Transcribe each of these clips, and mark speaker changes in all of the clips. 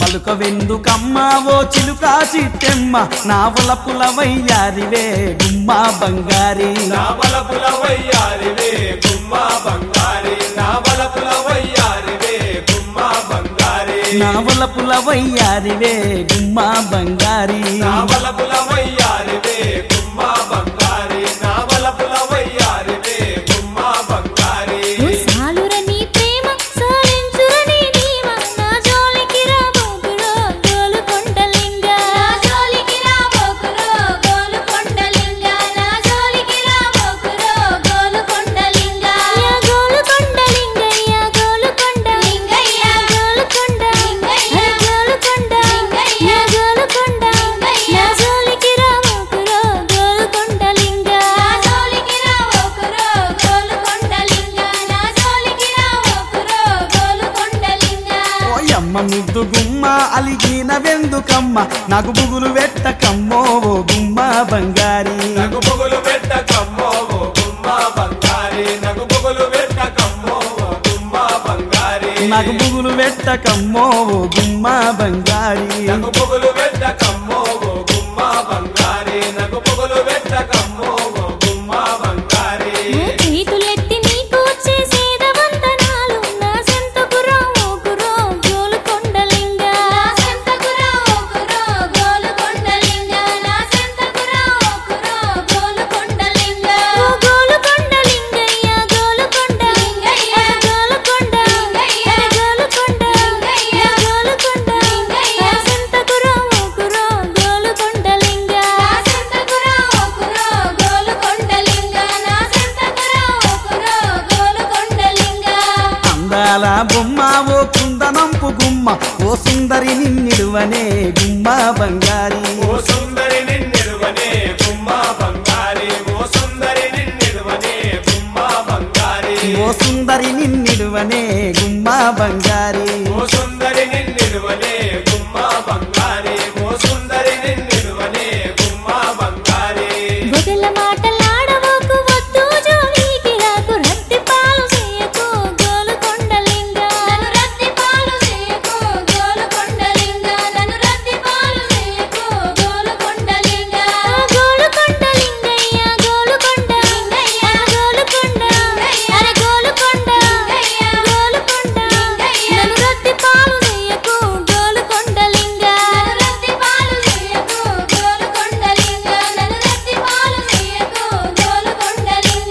Speaker 1: పలుక వెందుకమ్మ ఓ చిలుక చిట్టెమ్మ నా పుల వయ్యారివే గుమ్మ బంగారి
Speaker 2: నా బలపుల వయ్యారివే గుమ్మ బంగారి నా బలపుల వయ్యారివే గుమ్మ బంగారి
Speaker 1: నా పుల వయ్యారివే గుమ్మ బంగారి
Speaker 2: నా బలపుల వయ్యారివే గుమ్మ బంగారి నా బలపుల వయ్యారివే గుమ్మ బంగారి
Speaker 3: ఓ సాలుర నీ ప్రేమ సాలించుర నీ నీవ నా జోలికి రాబోకురో గోలు కొండలింగ నా జోలికి రాబోకురో గోలు కొండలింగ నా జోలికి రాబోకురో గోలు కొండలింగ యా గోలు కొండలింగ యా గోలు కొండలింగ యా గోలు కొండలింగ యా గోలు కొండలింగ యా గోలు కొండలింగ నా జోలికి రాబోకురో గోలు కొండలింగ నా జోలికి రాబోకురో గోలు కొండలింగ నా జోలికి రాబోకురో గోలు కొండలింగ
Speaker 1: ఓయమ్మ ముద్దు గుమ్మ అలిగిన వెందుకమ్మ నాకు బుగులు వెట్టకమ్మో ఓ గుమ్మ బంగారి
Speaker 2: నగు పొగులు పెట్ట కమ్మో ఓ గుమ్మ బంగారి నగు పొగులు పెట్ట కమ్మో ఓ గుమ్మ బంగారి
Speaker 1: నాకు బుగులు వెట్టకమ్మో ఓ గుమ్మ బంగారి
Speaker 2: నగు పొగులు పెట్ట కమ్మో ఓ గుమ్మ బంగారి నగు పొగులు పెట్ట కమ్మో ఓ గుమ్మ బంగారి
Speaker 3: చేతులెత్తి నీకు చేసేద వందనాలు నా సెంతకు రావుకురో గోలు కొండలింగ నా సెంతకు రావుకురో గోలు కొండలింగ నా సెంతకు రావుకురో గోలు కొండలింగ ఓ గోలు కొండలింగయ్య గోలు కొండలింగయ్య గోలు కొండలింగయ్య గోలు కొండలింగయ్య గోలు కొండలింగయ్య నా సెంతకు రావుకురో గోలు కొండలింగ నా సెంతకు రావుకురో గోలు కొండలింగ నా సెంతకు రావుకురో గోలు కొండలింగ
Speaker 1: అందాల బొమ్మ ఓ కుందనంపు గుమ్మ ఓ సుందరి నిన్నిడువనే గుమ్మ బంగారి
Speaker 2: ఓ సుందరి నిన్నెరువనే గుమ్మ బంగారి ఓ సుందరి నిన్నెరువనే గుమ్మ బంగారి
Speaker 1: ఓ సుందరి నిన్నిడువనే గుమ్మ బంగారి
Speaker 2: ఓ సుందరి నిన్నెరువనే గుమ్మ బంగారి ఓ సుందరి నిన్నెరువనే గుమ్మ బంగారి
Speaker 3: వదల మాటలాడవకు వద్దు జోలికి రాకు రత్తి పాలు చేయకు గోలు కొండలింగ నన్ను రత్తి పాలు చేయకు గోలు కొండలింగ నన్ను రత్తి పాలు చేయకు గోలు కొండలింగ గోలు కొండలింగయ్య గోలు కొండలింగయ్య గోలు కొండలింగయ్య అరే గోలు కొండలింగయ్య గోలు కొండలింగయ్య నన్ను రత్తి పాలు చేయకు గోలు కొండలింగ నన్ను రత్తి పాలు చేయకు గోలు కొండలింగ నన్ను రత్తి పాలు చేయకు గోలు కొండలింగ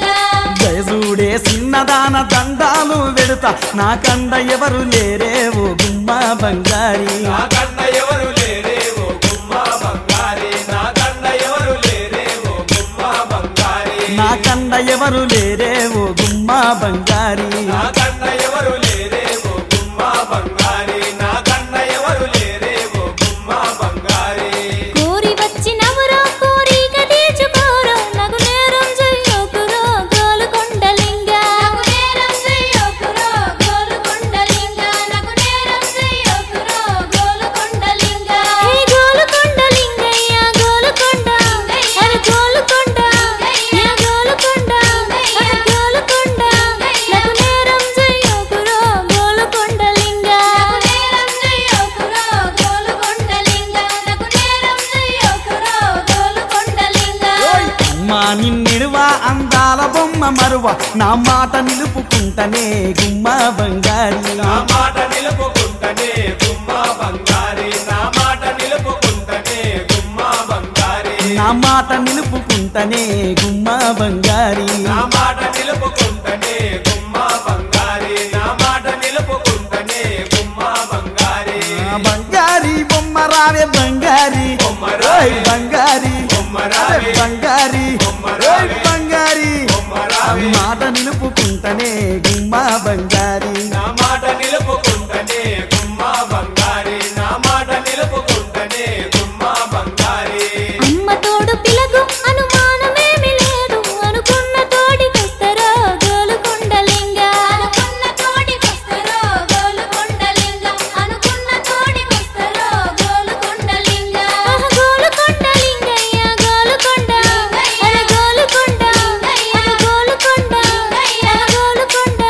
Speaker 1: జయసూడే సిన్నదాన దండాలు వెడుతా నా కండ ఎవరు లేరే ఓ గుమ్మ బంగారి
Speaker 2: నా కన్న ఎవరు లేరే ఓ గుమ్మ బంగారి నా కన్న ఎవరు లేరే ఓ గుమ్మ బంగారి
Speaker 1: నా కండ ఎవరు లేరే ఓ గుమ్మ బంగారి
Speaker 2: నా కన్న ఎవరు లేరే ఓ గుమ్మ బంగారి నా కన్న ఎవరు లేరే ఓ గుమ్మ బంగారి
Speaker 3: కోరి వచ్చినవరో కోరిక తీర్చుకోరో నగు నేరం చెయ్యకురో గోలు కొండలింగ నగు నేరం చెయ్యకురో గోలు కొండలింగ నగు నేరం చెయ్యకురో గోలు కొండలింగ హే గోలు కొండలింగయ్య గోలు కొండలింగయ్య అరే గోలు కొండలింగయ్య గోలు కొండలింగయ్య అరే గోలు కొండలింగయ్య నగు నేరం చెయ్యకురో గోలు కొండలింగ నగు నేరం చెయ్యకురో గోలు కొండలింగ నగు నేరం చెయ్యకురో గోలు కొండలింగ
Speaker 1: అమ్మా నిన్నిడువా అందాల బొమ్మ మరువ నా మాట నిలుపుకుంటనే గుమ్మ బంగారి
Speaker 2: నా మాట నిలుపుకుంటనే గుమ్మ బంగారి నా మాట నిలుపుకుంటనే గుమ్మ బంగారి
Speaker 1: నా మాట నిలుపుకుంటనే గుమ్మ బంగారి
Speaker 2: నా మాట నిలుపుకుంటనే గుమ్మ బంగారి నా మాట నిలుపుకుంటనే గుమ్మ బంగారి
Speaker 1: ఆ బంగారి బొమ్మ రావే బంగారి
Speaker 2: బొమ్మ రావే.
Speaker 1: ఓయ్ బంగారి
Speaker 2: బొమ్మ రావే.
Speaker 1: అరే బంగారి
Speaker 2: బొమ్మ
Speaker 1: ఓయ్
Speaker 2: రావే.
Speaker 1: బంగారి
Speaker 2: బొమ్మ రావే.
Speaker 1: మాట నిలుపుకుంటనే గుమ్మ బంగారి
Speaker 2: నా మాట నిలుపుకుంటనే గుమ్మ బంగారి నా మాట నిలుపుకుంటనే గుమ్మ బంగారి
Speaker 3: అమ్మ తోడు పిలగు అనుమానమేమి లేదు అనుకున్న తోడికొస్తరో గోలు కొండలింగ అనుకున్న తోడికొస్తరో గోలు కొండలింగ అనుకున్న తోడికొస్తరో గోలు కొండలింగ గోలు కొండలింగయ్య గోలు కొండలింగయ్య అరే గోలు కొండలింగయ్య గోలు కొండలింగయ్య గోలు కొండలింగయ్య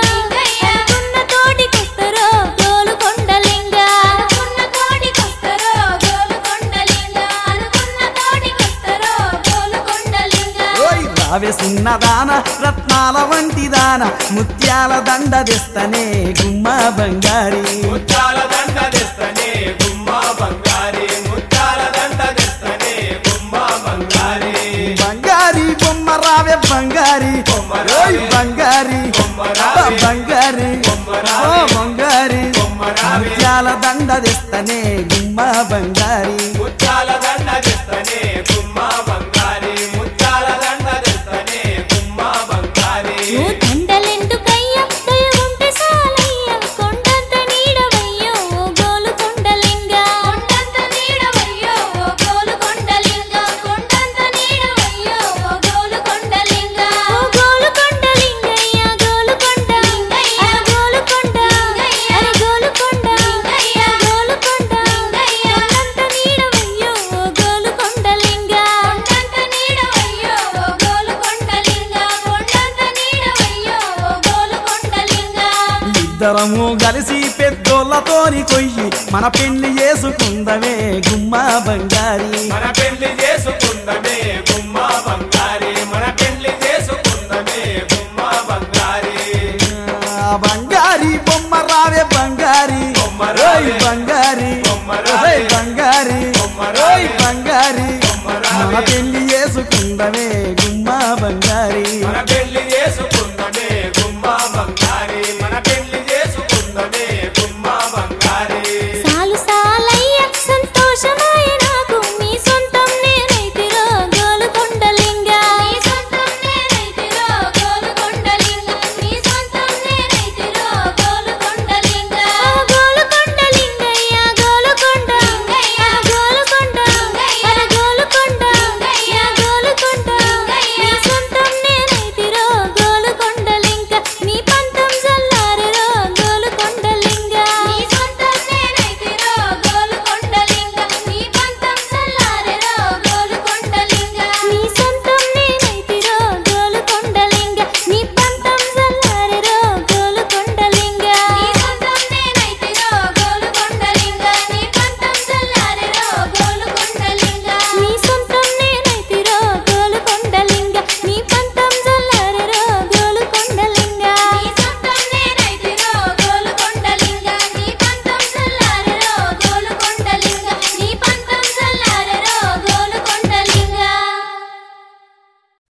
Speaker 1: చిన్నదాన రత్నాల వంటి దాన ముత్యాల దండ తెస్తనే గుమ్మ బంగారి
Speaker 2: ముత్యాల దండ తెస్తనే గుమ్మ బంగారి ముత్యాల దండ తెస్తనే గుమ్మ బంగారి
Speaker 1: బంగారి బొమ్మ రావే బంగారి
Speaker 2: బొమ్మ రావే.
Speaker 1: ఓయ్ బంగారి
Speaker 2: బొమ్మ రావే.
Speaker 1: ఆ బంగారి
Speaker 2: బొమ్మ
Speaker 1: ఓ
Speaker 2: రావే.
Speaker 1: బంగారి
Speaker 2: బొమ్మ రావే.
Speaker 1: ముత్యాల దండ తెస్తనే గుమ్మ బంగారి
Speaker 2: ముత్యాల దండ తెస్తనే గుమ్మ బంగారి ముత్యాల దండ తెస్తనే గుమ్మ బంగారి
Speaker 3: ఓ దండలెందుకయ్య దయవుంటే సాలయ్య కొండంత నీడవయ్యో ఓ గోలు కొండలింగ కొండంత నీడవయ్యో ఓ గోలు కొండలింగ కొండంత నీడవయ్యో ఓ గోలు కొండలింగ ఓ గోలు కొండలింగయ్య గోలు కొండలింగయ్య గోలు కొండలింగయ్య అరే గోలు కొండలింగయ్య గోలు కొండలింగయ్య కొండంత నీడవయ్యో ఓ గోలు కొండలింగ కొండంత నీడవయ్యో ఓ గోలు కొండలింగ కొండంత నీడవయ్యో ఓ గోలు కొండలింగ
Speaker 1: ఇద్దరము కలిసి పెద్దోళ్ళతోని కొయ్యి మన పెళ్లి చేసుకుందమే గుమ్మ బంగారి
Speaker 2: మన పెళ్లి చేసుకుందమే గుమ్మ బంగారి మన పెళ్లి చేసుకుందమే